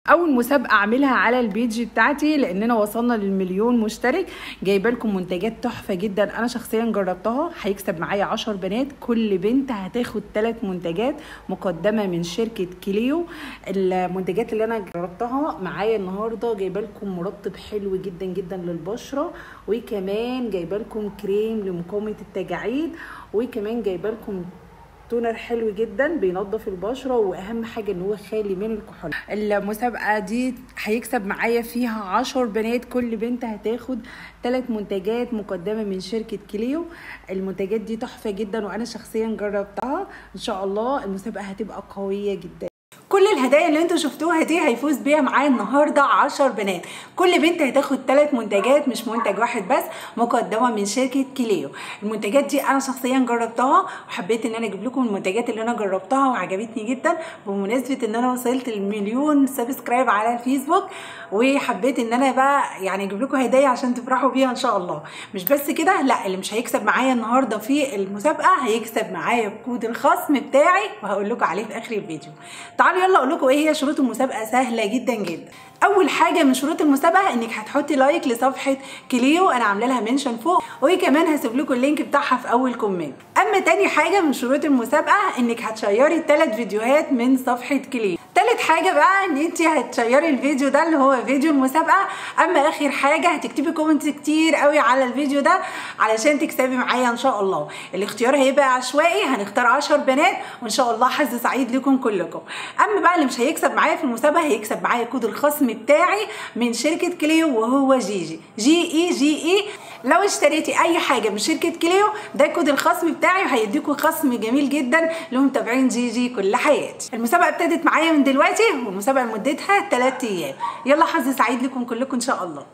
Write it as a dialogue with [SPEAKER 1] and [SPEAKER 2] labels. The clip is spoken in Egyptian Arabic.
[SPEAKER 1] اول مسابقه اعملها على البيج بتاعتي لاننا وصلنا للمليون مشترك جايبه لكم منتجات تحفه جدا انا شخصيا جربتها هيكسب معايا 10 بنات كل بنت هتاخد 3 منتجات مقدمه من شركه كليو المنتجات اللي انا جربتها معايا النهارده جايبه لكم مرطب حلو جدا جدا للبشره وكمان جايبه لكم كريم لمقاومه التجاعيد وكمان جايبه لكم تونر حلو جدا بينظف البشره واهم حاجه ان هو خالي من الكحول المسابقه دي هيكسب معايا فيها 10 بنات كل بنت هتاخد ثلاث منتجات مقدمه من شركه كليو المنتجات دي تحفه جدا وانا شخصيا جربتها ان شاء الله المسابقه هتبقى قويه جدا كل الهدايا اللي انتوا شفتوها دي هيفوز بيها معايا النهارده 10 بنات كل بنت هتاخد ثلاث منتجات مش منتج واحد بس مقدمه من شركه كليو المنتجات دي انا شخصيا جربتها وحبيت ان انا اجيب لكم المنتجات اللي انا جربتها وعجبتني جدا بمناسبه ان انا وصلت المليون سبسكرايب على الفيسبوك وحبيت ان انا بقى يعني اجيب لكم هدايا عشان تفرحوا بيها ان شاء الله مش بس كده لا اللي مش هيكسب معايا النهارده في المسابقه هيكسب معايا بكود الخصم بتاعي وهقول لكم عليه في اخر الفيديو تعالوا يلا اقول لكم ايه هي شروط المسابقه سهله جدا جدا اول حاجه من شروط المسابقه انك هتحطي لايك لصفحه كليو انا عامله لها منشن فوق وكمان هسيب لكم اللينك بتاعها في اول كومنت اما تاني حاجه من شروط المسابقه انك هتشيري الثلاث فيديوهات من صفحه كليو تالت حاجة بقى ان انت هتشيري الفيديو ده اللي هو فيديو المسابقة اما اخر حاجة هتكتبي كومنتس كتير قوي على الفيديو ده علشان تكسبي معايا ان شاء الله الاختيار هيبقى عشوائي هنختار 10 بنات وان شاء الله حظ سعيد لكم كلكم اما بقى اللي مش هيكسب معايا في المسابقة هيكسب معايا كود الخصم بتاعي من شركة كليو وهو جيجي جي اي جي اي لو اشتريتي اي حاجة من شركة كليو ده كود الخصم بتاعي وهيديكوا خصم جميل جدا لمتابعين جي جي كل حياتي المسابقة ابتدت معايا من دلوقتي والمسابقة مدتها 3 ايام يلا حظ سعيد لكم كلكم ان شاء الله